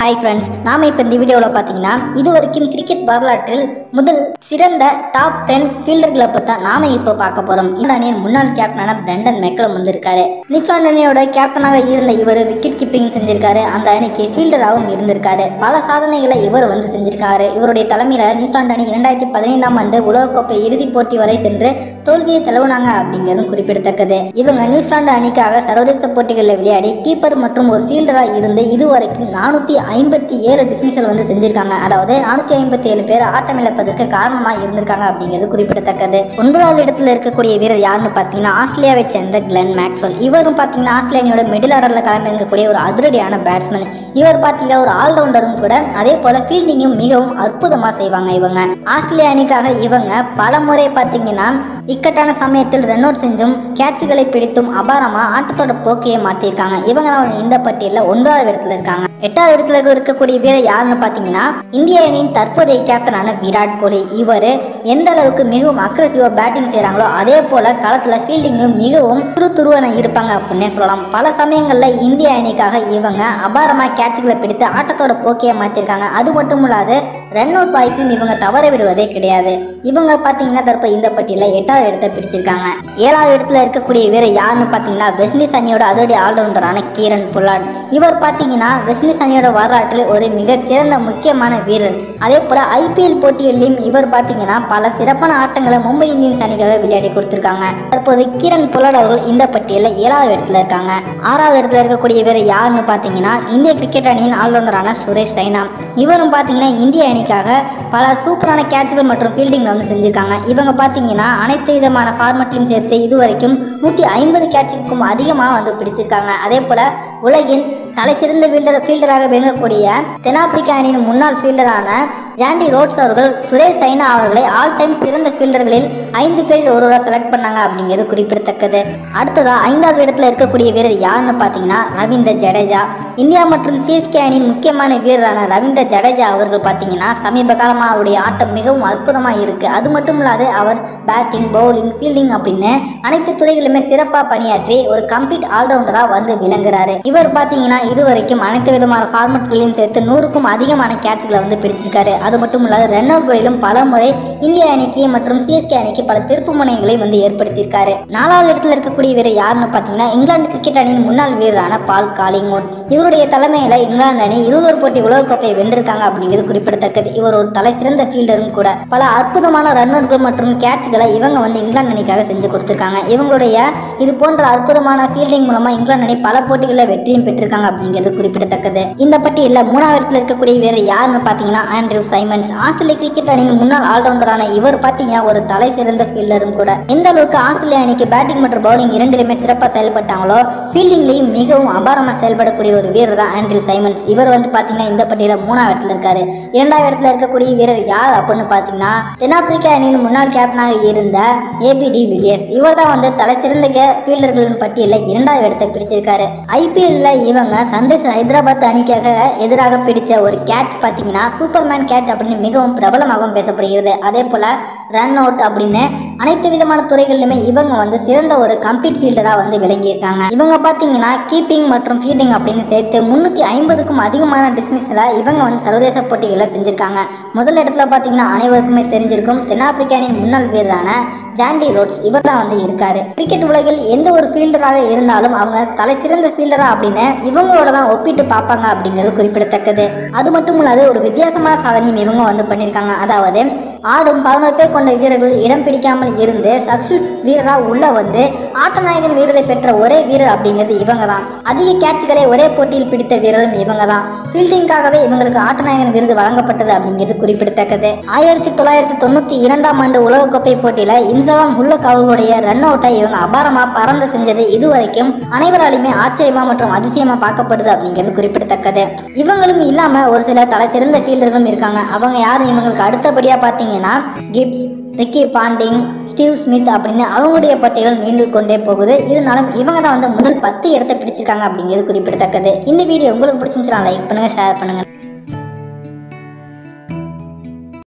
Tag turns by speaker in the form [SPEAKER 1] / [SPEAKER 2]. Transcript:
[SPEAKER 1] hi friends நாம இப்போ இந்த வீடியோவில் பார்த்தீங்கன்னா இது வரைக்கும் கிரிக்கெட் வரலாற்றில் முதல் சிறந்த டாப் டென் ஃபீல்டர்களை பற்றி தான் நாம இப்போ பார்க்க போகிறோம் இந்த அணியின் முன்னாள் கேப்டனான பிரெண்டன் மெக்கலம் வந்திருக்காரு நியூசிலாந்து அணியோட கேப்டனாக இருந்த இவர் விக்கெட் கீப்பிங் செஞ்சிருக்காரு அந்த அணிக்கு ஃபீல்டராகவும் இருந்திருக்காரு பல சாதனைகளை இவர் வந்து செஞ்சிருக்காரு இவருடைய தலைமையில் நியூசிலாந்து அணி இரண்டாயிரத்தி பதினைந்தாம் ஆண்டு உலகக்கோப்பை இறுதிப் போட்டி வரை சென்று தோல்வியை தழுவினாங்க அப்படிங்கிறதும் குறிப்பிடத்தக்கது இவங்க நியூசிலாந்து அணிக்காக சர்வதேச போட்டிகளில் விளையாடி கீப்பர் மற்றும் ஒரு ஃபீல்டராக இருந்து இதுவரைக்கும் நானூற்றி ஐம்பத்தி ஏழு டிஸ்மிசல் வந்து செஞ்சிருக்காங்க அதாவது நானூற்றி ஐம்பத்தி ஏழு பேர் ஆட்டம் இழப்பதற்கு காரணமாக இருந்திருக்காங்க அப்படிங்கிறது குறிப்பிடத்தக்கது ஒன்பதாவது இடத்துல இருக்கக்கூடிய வீரர் யாருன்னு பார்த்தீங்கன்னா ஆஸ்திரேலியாவை சேர்ந்த கிளென் மேக்ஸ்வெல் இவரும் பார்த்தீங்கன்னா ஆஸ்திரேலியாவோட மிடில் ஆர்டரில் கலந்துருக்கக்கூடிய ஒரு அதிரடியான பேட்ஸ்மேன் இவர் பார்த்தீங்கன்னா ஒரு ஆல்ரவுண்டரும் கூட அதே போல ஃபீல்டிங்கும் மிகவும் அற்புதமாக செய்வாங்க இவங்க ஆஸ்திரேலியா அணிக்காக இவங்க பல முறை பார்த்தீங்கன்னா இக்கட்டான சமயத்தில் ரன் அவுட் செஞ்சும் கேட்சுகளை பிடித்தும் அபாரமாக ஆட்டத்தோட போக்கையை மாற்றிருக்காங்க இவங்க தான் வந்து இந்த பட்டியலில் ஒன்பதாவது இடத்துல இருக்காங்க எட்டாவது இடத்துல இருக்கக்கூடிய வீரர் யாருன்னு பார்த்தீங்கன்னா இந்திய அணியின் தற்போதைய கேப்டனான விராட் கோலி இவர் எந்த அளவுக்கு மிகவும் அக்ரெசிவாக பேட்டிங் செய்கிறாங்களோ அதே போல களத்தில் ஃபீல்டிங்கும் மிகவும் துருதுருவன இருப்பாங்க அப்படின்னே சொல்லலாம் பல சமயங்களில் இந்திய அணிக்காக இவங்க அபாரமாக கேட்சுகளை பிடித்து ஆட்டத்தோட போக்கையை மாற்றிருக்காங்க அது மட்டும் இல்லாது ரன் அவுட் வாய்ப்பும் இவங்க தவற விடுவதே கிடையாது இவங்க பார்த்தீங்கன்னா தற்போது இந்த பட்டியலில் எட்டாவது இடத்தை பிடிச்சிருக்காங்க ஏழாவது இடத்துல இருக்கக்கூடிய வீரர் யாருன்னு பார்த்தீங்கன்னா வெஸ்ட் இண்டீஸ் அணியோட அதிரடி ஆல்ரவுண்டரான கீரன் புல்லாட் இவர் பார்த்தீங்கன்னா வெஸ்ட் இண்டீஸ் அணியோட வரலாற்றில் ஒரு மிகச் சிறந்த முக்கியமான வீரர் அதே போல ஐபிஎல் போட்டிகளிலும் இவர் பார்த்தீங்கன்னா பல சிறப்பான ஆட்டங்களை மும்பை இந்தியன்ஸ் அணிக்காக விளையாடி கொடுத்திருக்காங்க தற்போது கிரண் புல்லாட் அவர்கள் இந்த பட்டியலில் ஏழாவது இடத்துல இருக்காங்க ஆறாவது இடத்துல இருக்கக்கூடிய வீரர் யாருன்னு பார்த்தீங்கன்னா இந்திய கிரிக்கெட் அணியின் ஆல்ரவுண்டரான சுரேஷ் ரெய்னா இவரும் பார்த்தீங்கன்னா இந்திய அணிக்காக பல சூப்பரான கேட்சுகள் மற்றும் ஃபீல்டிங்கில் வந்து செஞ்சிருக்காங்க இவங்க பார்த்தீங்கன்னா அனைத்து விதமான ஃபார்மட்லையும் சேர்த்து இதுவரைக்கும் நூற்றி ஐம்பது கேட்சுக்கும் அதிகமாக வந்து பிடிச்சிருக்காங்க அதே போல் உலகின் தலை சிறந்த ஃபீல்டர் ஃபீல்டராக விளங்கக்கூடிய தென்னாப்பிரிக்கா அணியின் முன்னாள் ஃபீல்டரான ஜாண்டி ரோட்ஸ் அவர்கள் சுரேஷ் ரெய்னா அவர்களை ஆல் டைம் சிறந்த ஃபீல்டர்களில் ஐந்து பேரில் ஒருவராக செலக்ட் பண்ணாங்க அப்படிங்கிறது குறிப்பிடத்தக்கது அடுத்ததா ஐந்தாவது இடத்துல இருக்கக்கூடிய வீரர் யாருன்னு பார்த்தீங்கன்னா ரவீந்திர ஜடேஜா இந்தியா மற்றும் சிஎஸ்கே அணியின் முக்கியமான வீரரான ரவீந்திர ஜடேஜா அவர்கள் பார்த்தீங்கன்னா சமீப காலமாக அவருடைய ஆட்டம் மிகவும் அற்புதமாக இருக்கு அது மட்டும் இல்லாது அவர் பேட்டிங் பவுலிங் ஃபீல்டிங் அப்படின்னு அனைத்து துறைகளிலுமே சிறப்பாக பணியாற்றி ஒரு கம்ப்ளீட் ஆல்ரவுண்டராக வந்து விளங்குறாரு இவர் பார்த்தீங்கன்னா இதுவரைக்கும் அனைத்து விதமான ஃபார்மட்களையும் சேர்த்து நூறுக்கும் அதிகமான கேட்ச்களை வந்து பிடிச்சிருக்காரு அது மட்டும் இல்லாது ரன் அவுட்களிலும் பல முறை இந்திய அணிக்கு மற்றும் சிஎஸ்கே அணிக்கு பல திருப்பு முனைகளை வந்து ஏற்படுத்தியிருக்காரு நாலாவது இடத்துல இருக்கக்கூடிய வீரர் யாருன்னு பார்த்தீங்கன்னா இங்கிலாந்து கிரிக்கெட் அணியின் முன்னாள் வீரரான பால் காலிங்வுட் இவருடைய தலைமையில் இங்கிலாந்து அணி இருபது போட்டி உலகக்கோப்பையை வென்றிருக்காங்க அப்படிங்கிறது குறிப்பிடத்தக்கது இவர் ஒரு தலை சிறந்த ஃபீல்டரும் கூட பல அற்புதமான ரன் அவுட்கள் மற்றும் கேட்ச்களை இவங்க வந்து இங்கிலாந்து அணிக்காக செஞ்சு கொடுத்துருக்காங்க இவங்களுடைய இது போன்ற அற்புதமான ஃபீல்டிங் மூலமா இங்கிலாந்து அணி பல போட்டிகளில் வெற்றியும் பெற்றிருக்காங்க அப்படிங்கிறது குறிப்பிடத்தக்கது இந்த பட்டியலில் மூணாவது இடத்துல இருக்கக்கூடிய வீரர் யாருன்னு பார்த்தீங்கன்னா ஆண்ட்ரூ சைமன்ஸ் ஆஸ்திரேலிய கிரிக்கெட் அணியின் முன்னாள் ஆல்ரவுண்டரான இவர் பார்த்தீங்கன்னா ஒரு தலை சிறந்த ஃபீல்டரும் கூட எந்த அளவுக்கு ஆஸ்திரேலிய அணிக்கு பேட்டிங் மற்றும் பவுலிங் இரண்டிலுமே சிறப்பாக செயல்பட்டாங்களோ ஃபீல்டிங்லையும் மிகவும் அபாரமாக செயல்படக்கூடிய ஒரு வீரர் தான் ஆண்ட்ரூ சைமன்ஸ் இவர் வந்து பார்த்தீங்கன்னா இந்த பட்டியலில் மூணாவது இடத்துல இருக்காரு இரண்டாவது இடத்துல இருக்கக்கூடிய வீரர் யார் அப்படின்னு பார்த்தீங்கன்னா தென்னாப்பிரிக்கா அணியின் முன்னாள் கேப்டனாக இருந்த ஏபிடி வில்லியர்ஸ் இவர் தான் வந்து தலை சிறந்த ஃபீல்டர்களின் பட்டியலில் இரண்டாவது இடத்தை பிடிச்சிருக்காரு ஐபிஎல்ல இவங்க சன்ரைஸ் ஹைதராபாத் அணிக்காக எதிராக பிடிச்ச ஒரு கேட்ச் பார்த்தீங்கன்னா சூப்பர்மேன் கேட்ச் அப்படின்னு மிகவும் பிரபலமாகவும் பேசப்படுகிறது அதே போல ரன் அவுட் அப்படின்னு அனைத்து விதமான துறைகளிலுமே இவங்க வந்து சிறந்த ஒரு கம்ப்ளீட் ஃபீல்டராக வந்து விளங்கியிருக்காங்க இவங்க பார்த்தீங்கன்னா கீப்பிங் மற்றும் ஃபீல்டிங் அப்படின்னு சேர்த்து முந்நூற்றி ஐம்பதுக்கும் அதிகமான டிஸ்மிஸில் இவங்க வந்து சர்வதேச போட்டிகளில் செஞ்சிருக்காங்க முதல் இடத்துல பார்த்தீங்கன்னா அனைவருக்குமே தெரிஞ்சிருக்கும் தென்னாப்பிரிக்க அணியின் முன்னாள் வீரரான ஜாண்டி ரோட்ஸ் இவர் தான் வந்து இருக்காரு கிரிக்கெட் உலகில் எந்த ஒரு ஃபீல்டராக இருந்தாலும் அவங்க தலை சிறந்த ஃபீல்டரா அப்படின்னு இவங்களோட தான் ஒப்பிட்டு பார்ப்பாங்க அப்படிங்கிறது குறிப்பிடத்தக்கது அது மட்டும் இல்லாது ஒரு வித்தியாசமான சாதனையும் இவங்க வந்து பண்ணியிருக்காங்க அதாவது ஆடும் பதினோரு பேர் கொண்ட வீரர்கள் இடம் பிடிக்காமல் இருந்து சப்ஸ்டியூட் வீரராக உள்ள வந்து ஆட்டநாயகன் விருதை பெற்ற ஒரே வீரர் அப்படிங்கிறது இவங்க தான் அதிக கேட்சுகளை ஒரே போட்டியில் பிடித்த வீரரும் இவங்க தான் ஃபீல்டிங்காகவே இவங்களுக்கு ஆட்டநாயகன் விருது வழங்கப்பட்டது அப்படிங்கிறது குறிப்பிடத்தக்கது ஆயிரத்தி தொள்ளாயிரத்தி தொண்ணூற்றி இரண்டாம் ஆண்டு உலகக்கோப்பை போட்டியில் இன்சவாங் உல்லக் அவர்களுடைய ரன் அவுட்டை இவங்க அபாரமாக பறந்து செஞ்சது இதுவரைக்கும் அனைவராலுமே ஆச்சரியமா மற்றும் அதிசயமா பார்க்கப்படுது அப்படிங்கிறது குறிப்பிடத்தக்கது இவங்களும் இல்லாம ஒரு சில தலை சிறந்த ஃபீல்டர்களும் இருக்காங்க அவங்க யாரும் இவங்களுக்கு அடுத்தபடியா பார்த்தீங்கன்னா Gibbs Ricky Ponting Steve Smith அப்படின்னு அவங்களுடைய பட்டியலும் நீண்டு கொண்டே போகுது இருந்தாலும் இவங்க தான் வந்து முதல் பத்து இடத்தை பிடிச்சிருக்காங்க அப்படிங்கிறது குறிப்பிடத்தக்கது இந்த வீடியோ உங்களுக்கு பிடிச்சிருந்துச்சுன்னா லைக் பண்ணுங்க ஷேர் பண்ணுங்க